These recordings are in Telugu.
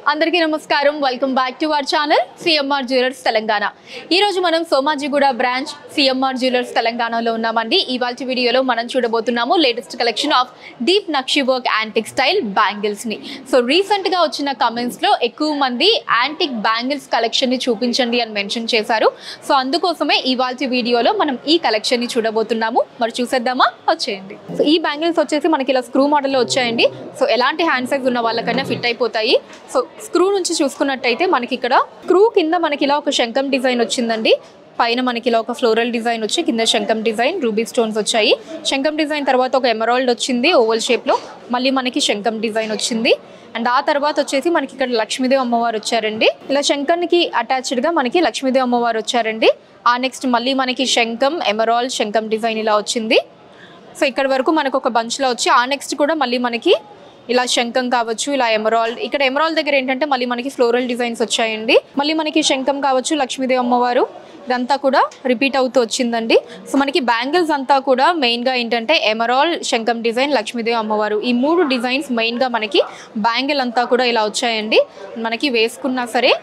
అందరికీ నమస్కారం welcome back to our channel CMR jewellers Telangana ఈ రోజు మనం సోమాజిగూడ బ్రాంచ్ సిఎంఆర్ జ్యువెలర్స్ తెలంగాణలో ఉన్నామండి ఇవాళ వీడియోలో మనం చూడబోతున్నాము latest collection of deep nakshi work antique style bangles ని సో రీసెంట్ గా వచ్చిన కమెంట్స్ లో ఎక్కువ మంది యాంటిక్ బ్యాంగిల్స్ కలెక్షన్ ని చూపించండి అని మెన్షన్ చేశారు సో అందుకోసమే ఇవాళ వీడియోలో మనం ఈ కలెక్షన్ ని చూడబోతున్నాము మరి చూసేద్దామా వచ్చేయండి సో ఈ బ్యాంగిల్స్ వచ్చేసి మనకి ఇలా స్క్రూ మోడల్లో వచ్చాయండి సో ఎలాంటి హ్యాండ్ సైజ్ ఉన్న వాళ్ళకైనా ఫిట్ అయిపోతాయి సో స్క్రూ నుంచి చూసుకున్నట్టయితే మనకి ఇక్కడ స్క్రూ కింద మనకి ఇలా ఒక శంఖం డిజైన్ వచ్చిందండి పైన మనకి ఇలా ఒక ఫ్లోరల్ డిజైన్ వచ్చి కింద శంఖం డిజైన్ రూబీ స్టోన్స్ వచ్చాయి శంఖం డిజైన్ తర్వాత ఒక ఎమరాల్డ్ వచ్చింది ఓవల్ షేప్లో మళ్ళీ మనకి శంఖం డిజైన్ వచ్చింది అండ్ ఆ తర్వాత వచ్చేసి మనకి ఇక్కడ లక్ష్మీదేవి అమ్మవారు వచ్చారండి ఇలా శంఖంకి అటాచ్డ్గా మనకి లక్ష్మీదేవి అమ్మవారు వచ్చారండి ఆ నెక్స్ట్ మళ్ళీ మనకి శంఖం ఎమరాల్డ్ శంఖం డిజైన్ ఇలా వచ్చింది సో ఇక్కడ వరకు మనకు ఒక బంచ్లో వచ్చి ఆ నెక్స్ట్ కూడా మళ్ళీ మనకి ఇలా శంఖం కావచ్చు ఇలా ఎమరాల్డ్ ఇక్కడ ఎమరాల్డ్ దగ్గర ఏంటంటే మళ్ళీ మనకి ఫ్లోరల్ డిజైన్స్ వచ్చాయండి మళ్ళీ మనకి శంఖం కావచ్చు లక్ష్మీదేవి అమ్మవారు ఇదంతా కూడా రిపీట్ అవుతూ వచ్చిందండి సో మనకి బ్యాంగిల్స్ అంతా కూడా మెయిన్గా ఏంటంటే ఎమరాల్డ్ శంఖం డిజైన్ లక్ష్మీదేవి అమ్మవారు ఈ మూడు డిజైన్స్ మెయిన్గా మనకి బ్యాంగిల్ అంతా కూడా ఇలా వచ్చాయండి మనకి వేసుకున్నా సరే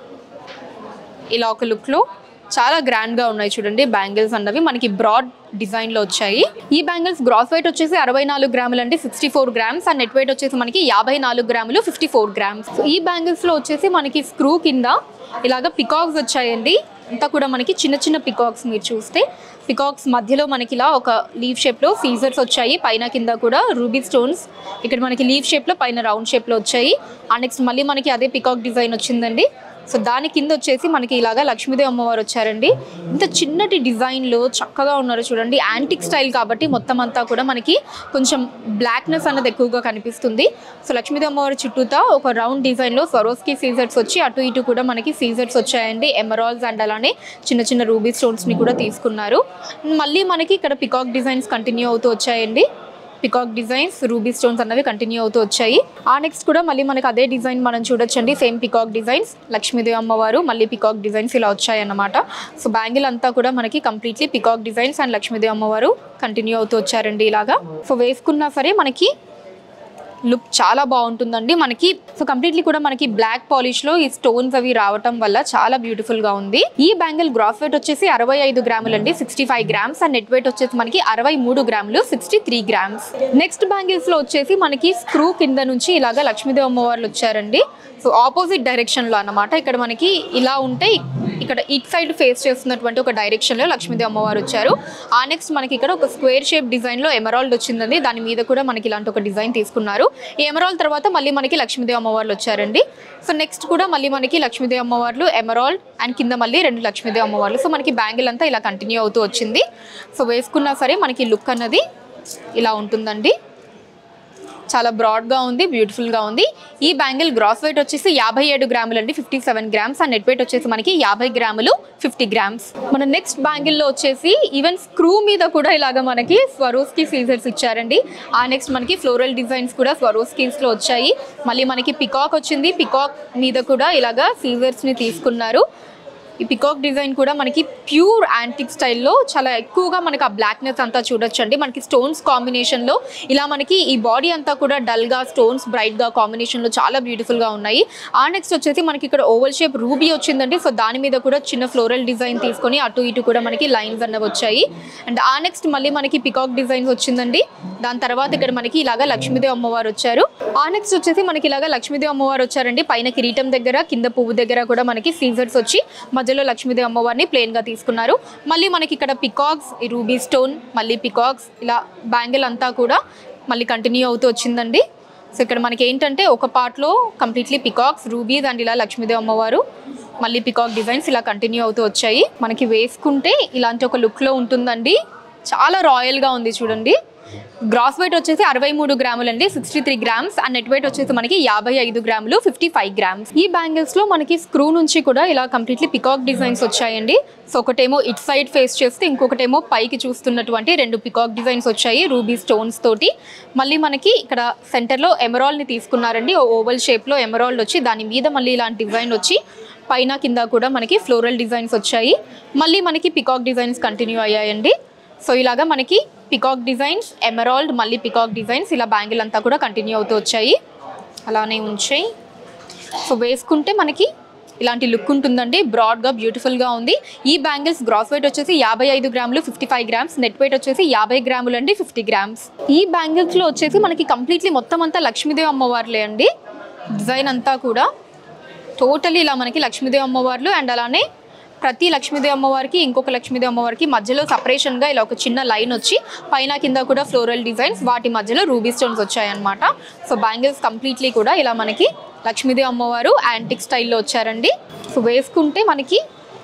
ఇలా ఒక లుక్లో చాలా గ్రాండ్గా ఉన్నాయి చూడండి బ్యాంగిల్స్ అన్నవి మనకి బ్రాడ్ డిజైన్లో వచ్చాయి ఈ బ్యాంగిల్స్ గ్రాస్ వెయిట్ వచ్చేసి అరవై నాలుగు గ్రాములు అంటే sixty four grams and net weight వచ్చేసి మనకి యాభై నాలుగు గ్రాములు ఫిఫ్టీ ఫోర్ గ్రామ్స్ ఈ బ్యాంగిల్స్లో వచ్చేసి మనకి స్క్రూ కింద ఇలాగ పికాక్స్ వచ్చాయండి అంతా కూడా మనకి చిన్న చిన్న పికాక్స్ మీరు చూస్తే పికాక్స్ మధ్యలో మనకి ఇలా ఒక లీవ్ షేప్లో సీజర్స్ వచ్చాయి పైన కింద కూడా రూబీ స్టోన్స్ ఇక్కడ మనకి లీవ్ షేప్లో పైన రౌండ్ షేప్లో వచ్చాయి ఆ నెక్స్ట్ మళ్ళీ మనకి అదే పికాక్ డిజైన్ వచ్చిందండి సో దాని కింద వచ్చేసి మనకి ఇలాగా లక్ష్మీదేవి అమ్మవారు వచ్చారండి ఇంత చిన్నటి డిజైన్లో చక్కగా ఉన్నారు చూడండి యాంటిక్ స్టైల్ కాబట్టి మొత్తం అంతా కూడా మనకి కొంచెం బ్లాక్నెస్ అన్నది ఎక్కువగా కనిపిస్తుంది సో లక్ష్మీదేవి అమ్మవారి చుట్టూతా ఒక రౌండ్ డిజైన్లో స్వరోస్కి సీజర్స్ వచ్చి అటు ఇటు కూడా మనకి సీజర్స్ వచ్చాయండి ఎమరాల్స్ అండ్ అలానే చిన్న చిన్న రూబీ స్టోన్స్ని కూడా తీసుకున్నారు మళ్ళీ మనకి ఇక్కడ పికాక్ డిజైన్స్ కంటిన్యూ అవుతూ వచ్చాయండి పికాక్ డిజైన్స్ రూబీ స్టోన్స్ అన్నవి కంటిన్యూ అవుతూ వచ్చాయి ఆ నెక్స్ట్ కూడా మళ్ళీ మనకి అదే డిజైన్ మనం చూడొచ్చండి సేమ్ పికాక్ డిజైన్స్ లక్ష్మీదేవి అమ్మవారు మళ్ళీ పికాక్ డిజైన్స్ ఇలా వచ్చాయన్నమాట సో బ్యాంగిల్ అంతా కూడా మనకి completely peacock designs and Lakshmidevi అమ్మవారు కంటిన్యూ అవుతూ వచ్చారండి ఇలాగా సో వేసుకున్నా సరే మనకి లుక్ చాలా బాగుంటుందండి మనకి సో కంప్లీట్లీ కూడా మనకి బ్లాక్ పాలిష్ లో ఈ స్టోన్స్ అవి రావటం వల్ల చాలా బ్యూటిఫుల్ గా ఉంది ఈ బ్యాంగిల్ గ్రాస్ వెయిట్ వచ్చేసి అరవై ఐదు గ్రాములు అండి sixty five grams and net weight వచ్చేసి మనకి అరవై మూడు గ్రాములు sixty three grams next bangles లో వచ్చేసి మనకి స్క్రూ కింద నుంచి ఇలాగా లక్ష్మీదేవి అమ్మవార్లు వచ్చారండి సో ఆపోజిట్ డైరెక్షన్ లో అన్నమాట ఇక్కడ మనకి ఇలా ఉంటే ఇక్కడ ఇట్ సైడ్ ఫేస్ చేస్తున్నటువంటి ఒక డైరెక్షన్ లో లక్ష్మీదేవి అమ్మవారు వచ్చారు ఆ నెక్స్ట్ మనకి ఇక్కడ ఒక స్క్వేర్ షేప్ డిజైన్ లో ఎమరాల్డ్ వచ్చిందండి దాని మీద కూడా మనకి ఇలాంటి ఒక డిజైన్ తీసుకున్నారు ఈ ఎమరాల్డ్ తర్వాత మళ్ళీ మనకి లక్ష్మీదేవి అమ్మవార్లు వచ్చారండి సో నెక్స్ట్ కూడా మళ్ళీ మనకి లక్ష్మీదేవి అమ్మవార్లు ఎమరాల్డ్ అండ్ కింద మళ్ళీ రెండు లక్ష్మీదేవి అమ్మవార్లు సో మనకి బ్యాంగిల్ అంతా ఇలా కంటిన్యూ అవుతూ వచ్చింది సో వేసుకున్నా సరే మనకి లుక్ అన్నది ఇలా ఉంటుందండి చాలా బ్రాడ్గా ఉంది బ్యూటిఫుల్గా ఉంది ఈ బ్యాంగిల్ గ్రాస్ వెయిట్ వచ్చేసి యాభై ఏడు గ్రాములు అండి fifty seven grams and net weight వచ్చేసి మనకి యాభై గ్రాములు ఫిఫ్టీ గ్రామ్స్ మన నెక్స్ట్ బ్యాంగిల్లో వచ్చేసి ఈవెన్ స్క్రూ మీద కూడా ఇలాగ మనకి స్వరోస్కి సీజర్స్ ఇచ్చారండి ఆ నెక్స్ట్ మనకి ఫ్లోరల్ డిజైన్స్ కూడా స్వరోస్కీస్లో వచ్చాయి మళ్ళీ మనకి పికాక్ వచ్చింది పికాక్ మీద కూడా ఇలాగ సీజర్స్ని తీసుకున్నారు ఈ పికాక్ డిజైన్ కూడా మనకి ప్యూర్ యాంటిక్ స్టైల్లో చాలా ఎక్కువగా మనకి ఆ బ్లాక్నెస్ అంతా చూడొచ్చండి మనకి స్టోన్స్ కాంబినేషన్లో ఇలా మనకి ఈ బాడీ అంతా కూడా డల్గా స్టోన్స్ బ్రైట్గా కాంబినేషన్లో చాలా బ్యూటిఫుల్గా ఉన్నాయి ఆ నెక్స్ట్ వచ్చేసి మనకి ఇక్కడ ఓవల్ షేప్ రూబీ వచ్చిందండి సో దాని మీద కూడా చిన్న ఫ్లోరల్ డిజైన్ తీసుకొని అటు ఇటు కూడా మనకి లైన్స్ అన్నవి వచ్చాయి అండ్ ఆ నెక్స్ట్ మళ్ళీ మనకి పికాక్ డిజైన్స్ వచ్చిందండి దాని తర్వాత ఇక్కడ మనకి ఇలాగా లక్ష్మీదేవి అమ్మవారు వచ్చారు ఆ నెక్స్ట్ వచ్చేసి మనకి ఇలాగా లక్ష్మీదేవి అమ్మవారు వచ్చారండి పైన కిరీటం దగ్గర కింద పువ్వు దగ్గర కూడా మనకి సీజర్స్ వచ్చి మధ్యలో లక్ష్మీదేవి అమ్మవారిని ప్లెయిన్ గా తీసుకున్నారు మళ్ళీ మనకి ఇక్కడ పికాక్స్ ఈ రూబీ స్టోన్ మళ్ళీ పికాక్స్ ఇలా బ్యాంగిల్ అంతా కూడా మళ్ళీ కంటిన్యూ అవుతూ వచ్చిందండి సో ఇక్కడ మనకి ఏంటంటే ఒక పార్ట్లో కంప్లీట్లీ పికాక్స్ రూబీస్ అండ్ ఇలా లక్ష్మీదేవి అమ్మవారు మళ్ళీ పికాక్ డిజైన్స్ ఇలా కంటిన్యూ అవుతూ వచ్చాయి మనకి వేసుకుంటే ఇలాంటి ఒక లుక్లో ఉంటుందండి చాలా రాయల్గా ఉంది చూడండి గ్రాస్ వెయిట్ వచ్చేసి అరవై మూడు గ్రాములు అండి sixty three grams and net weight వచ్చేసి మనకి యాభై ఐదు గ్రాములు ఫిఫ్టీ ఫైవ్ గ్రామ్స్ ఈ బ్యాంగిల్స్ లో మనకి స్క్రూ నుంచి కూడా ఇలా కంప్లీట్లీ పికాక్ డిజైన్స్ వచ్చాయండి సో ఒకటేమో ఇట్ సైడ్ ఫేస్ చేస్తే ఇంకొకటేమో పైకి చూస్తున్నటువంటి రెండు పికాక్ డిజైన్స్ వచ్చాయి రూబీ స్టోన్స్ తోటి మళ్ళీ మనకి ఇక్కడ సెంటర్లో ఎమరాల్డ్ ని తీసుకున్నారండి ఓవల్ షేప్ లో ఎమరాల్డ్ వచ్చి దాని మీద మళ్ళీ ఇలాంటి డిజైన్ వచ్చి పైన కింద కూడా మనకి ఫ్లోరల్ డిజైన్స్ వచ్చాయి మళ్ళీ మనకి పికాక్ డిజైన్స్ కంటిన్యూ అయ్యాయండి సో ఇలాగా మనకి పికాక్ డిజైన్స్ ఎమరాల్డ్ మళ్ళీ పికాక్ డిజైన్స్ ఇలా బ్యాంగిల్ అంతా కూడా కంటిన్యూ అవుతూ వచ్చాయి అలానే ఉంచాయి సో వేసుకుంటే మనకి ఇలాంటి లుక్ ఉంటుందండి బ్రాడ్గా బ్యూటిఫుల్గా ఉంది ఈ బ్యాంగిల్స్ గ్రాస్ వెయిట్ వచ్చేసి యాభై ఐదు గ్రాములు fifty five grams net weight వచ్చేసి యాభై గ్రాములు అండి ఫిఫ్టీ గ్రామ్స్ ఈ బ్యాంగిల్స్లో వచ్చేసి మనకి కంప్లీట్లీ మొత్తం అంతా లక్ష్మీదేవి అమ్మవార్లే అండి డిజైన్ అంతా కూడా టోటలీ ఇలా మనకి లక్ష్మీదేవి అమ్మవార్లు అండ్ అలానే ప్రతి లక్ష్మీదేవి అమ్మవారికి ఇంకొక లక్ష్మీదేవి అమ్మవారికి మధ్యలో సపరేషన్గా ఇలా ఒక చిన్న లైన్ వచ్చి పైన కింద కూడా ఫ్లోరల్ డిజైన్స్ వాటి మధ్యలో రూబీ స్టోన్స్ వచ్చాయన్నమాట సో బ్యాంగిల్స్ కంప్లీట్లీ కూడా ఇలా మనకి లక్ష్మీదేవి అమ్మవారు యాంటిక్ స్టైల్లో వచ్చారండి సో వేసుకుంటే మనకి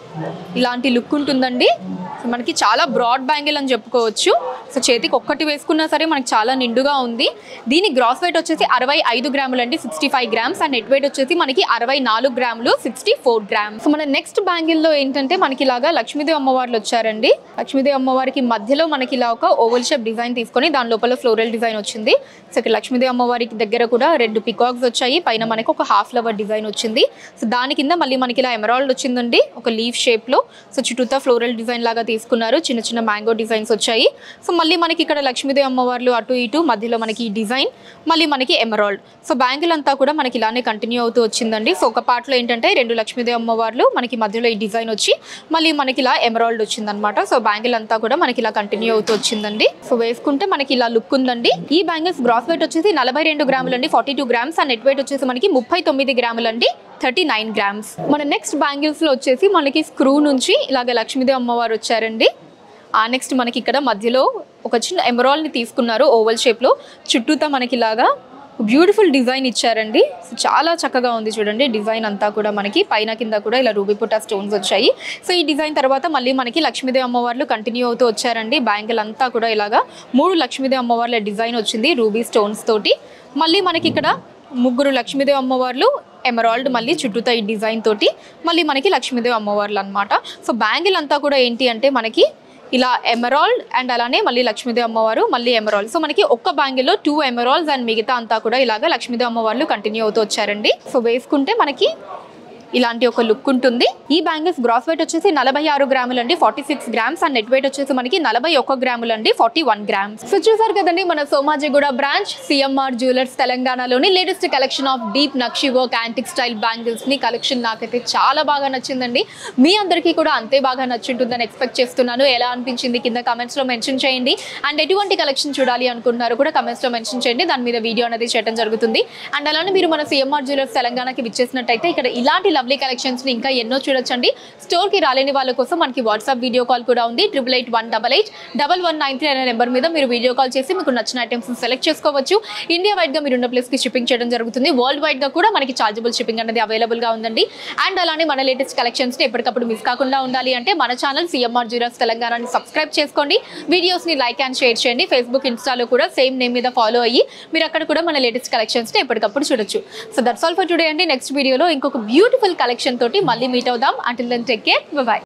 ఇలాంటి లుక్ ఉంటుందండి సో మనకి చాలా బ్రాడ్ బ్యాంగిల్ అని చెప్పుకోవచ్చు సో చేతికి ఒక్కటి వేసుకున్నా సరే మనకి చాలా నిండుగా ఉంది దీని గ్రాస్ వెయిట్ వచ్చేసి అరవై ఐదు గ్రాములు అండి sixty five grams and net weight వచ్చేసి మనకి అరవై నాలుగు గ్రాములు సిక్స్టీ ఫోర్ గ్రామ్స్ సో మన నెక్స్ట్ బ్యాంగిల్లో ఏంటంటే మనకి ఇలాగా లక్ష్మీదేవి అమ్మవార్లు వచ్చారండి లక్ష్మీదేవి అమ్మవారికి మధ్యలో మనకి ఇలా ఒక ఓవల్ షేప్ డిజైన్ తీసుకొని దాని లోపల ఫ్లోరల్ డిజైన్ వచ్చింది సో ఇక్కడ లక్ష్మీదేవి అమ్మవారికి దగ్గర కూడా రెండు పికాక్స్ వచ్చాయి పైన మనకి ఒక హాఫ్ ఫ్లవర్ డిజైన్ వచ్చింది సో దాని కింద మళ్ళీ మనకి ఇలా ఎమరాల్డ్ వచ్చిందండి ఒక లీఫ్ షేప్లో సో చుట్టూతా ఫ్లోరల్ డిజైన్ లాగా తీసుకున్నారు చిన్న చిన్న మ్యాంగో డిజైన్స్ వచ్చాయి సో మళ్ళీ మనకి ఇక్కడ లక్ష్మీదేవి అమ్మవార్లు అటు ఇటు మధ్యలో మనకి ఈ డిజైన్ మళ్ళీ మనకి ఎమరాల్డ్ సో బ్యాంగిల్ అంతా కూడా మనకి ఇలానే కంటిన్యూ అవుతూ వచ్చిందండి సో ఒక పార్ట్లో ఏంటంటే రెండు లక్ష్మీదేవి అమ్మవార్లు మనకి మధ్యలో ఈ డిజైన్ వచ్చి మళ్ళీ మనకి ఇలా ఎమరాల్డ్ వచ్చిందనమాట సో బ్యాంగిల్ అంతా కూడా మనకి ఇలా కంటిన్యూ అవుతూ వచ్చిందండి సో వేసుకుంటే మనకి ఇలా లుక్ ఉందండి ఈ బ్యాంగిల్స్ గ్రాస్ వెయిట్ వచ్చేసి నలభై రెండు గ్రాములు అండి forty two grams and net weight వచ్చేసి మనకి ముప్పై తొమ్మిది గ్రాములు అండి థర్టీ నైన్ గ్రామ్స్ మన నెక్స్ట్ బ్యాంగిల్స్ లో వచ్చేసి మనకి స్క్రూ నుంచి ఇలాగ లక్ష్మీదేవి అమ్మవారు వచ్చారండి ఆ నెక్స్ట్ మనకి ఇక్కడ మధ్యలో ఒక చిన్న ఎమరాల్ని తీసుకున్నారు ఓవల్ షేప్లో చుట్టూతా మనకి ఇలాగా బ్యూటిఫుల్ డిజైన్ ఇచ్చారండి సో చాలా చక్కగా ఉంది చూడండి డిజైన్ అంతా కూడా మనకి పైన కింద కూడా ఇలా రూబీపుటా స్టోన్స్ వచ్చాయి సో ఈ డిజైన్ తర్వాత మళ్ళీ మనకి లక్ష్మీదేవి అమ్మవార్లు కంటిన్యూ అవుతూ వచ్చారండి బ్యాంగిల్ అంతా కూడా ఇలాగా మూడు లక్ష్మీదేవి అమ్మవార్ల డిజైన్ వచ్చింది రూబీ స్టోన్స్ తోటి మళ్ళీ మనకి ఇక్కడ ముగ్గురు లక్ష్మీదేవి అమ్మవార్లు ఎమరాల్డ్ మళ్ళీ చుట్టూతా ఈ డిజైన్ తోటి మళ్ళీ మనకి లక్ష్మీదేవి అమ్మవార్లు అనమాట సో బ్యాంగిల్ అంతా కూడా ఏంటి అంటే మనకి ఇలా ఎమరాల్డ్ అండ్ అలానే మళ్ళీ లక్ష్మీదేవి అమ్మవారు మళ్ళీ ఎమరాల్డ్ సో మనకి ఒక్క బ్యాంగిల్లో టూ ఎమరాల్డ్స్ అండ్ మిగతా అంతా కూడా ఇలాగా లక్ష్మీదేవి అమ్మవార్లు కంటిన్యూ అవుతూ వచ్చారండి సో వేసుకుంటే మనకి ఇలాంటి ఒక లుక్ ఉంటుంది ఈ బ్యాంగిల్స్ గ్రాస్ వెయిట్ వచ్చేసి నలభై ఆరు గ్రాములు అండి forty six grams and net weight వచ్చేసి మనకి నలభై ఒక్క గ్రాములు అండి ఫార్టీ వన్ గ్రామ్స్ సో చూసారు కదండి మన సోమాజిగూడ బ్రాంచ్ సిఎంఆర్ జ్యువెలర్స్ తెలంగాణలోని latest collection of deep nakshi work antique style bangles ని కలెక్షన్ నాకైతే చాలా బాగా నచ్చిందండి మీ అందరికీ కూడా అంతే బాగా నచ్చుంటుందని ఎక్స్పెక్ట్ చేస్తున్నాను ఎలా అనిపించింది కింద కమెంట్స్ లో మెన్షన్ చేయండి అండ్ ఎటువంటి కలెక్షన్ చూడాలి అనుకుంటున్నారు కూడా కమెంట్స్ లో మెన్షన్ చేయండి దాని మీద వీడియో అనేది చేయడం జరుగుతుంది అండ్ అలానే మీరు మన సిఎంఆర్ జ్యువెలర్స్ తెలంగాణకి విచ్చేసినట్టయితే ఇక్కడ ఇలాంటి లవ్లీ కలెక్షన్స్ ని ఇంకా ఎన్నో చూడొచ్చండి స్టోర్ కి రాలేని వాళ్ళ కోసం మనకి వాట్సాప్ వీడియో కాల్ కూడా ఉంది triple eight one double eight double one nine three అనే నెంబర్ మీద మీరు వీడియో కాల్ చేసి మీకు నచ్చిన ఐటమ్స్ సెలెక్ట్ చేసుకోవచ్చు ఇండియా వైడ్ గా మీరు ఉన్న ప్లేస్ కి షిప్పింగ్ చేయడం జరుగుతుంది వరల్డ్ వైడ్ గా కూడా మనకి చార్జబుల్ షిప్పింగ్ అనేది అవైలబుల్ గా ఉందండి అండ్ అలానే మన లేటెస్ట్ కలెక్షన్స్ ని ఎప్పటికప్పుడు మిస్ కాకుండా ఉండాలి అంటే మన ఛానల్ సిఎంఆర్ జ్యూరల్స్ తెలంగాణని సబ్స్క్రైబ్ చేసుకోండి వీడియోస్ ని లైక్ అండ్ షేర్ చేయండి ఫేస్బుక్ ఇన్స్టాలో కూడా సేమ్ నేమ్ మీద ఫాలో అయ్యి మీరు అక్కడ కూడా మన లేటెస్ట్ కలెక్షన్స్ ని ఎప్పటికప్పుడు చూడొచ్చు so that's all for today అండి నెక్స్ట్ వీడియోలో ఇంకొక బ్యూటిఫుల్ కలెక్షన్ తోటి మళ్ళీ మీట్ అవుదాం until then take care bye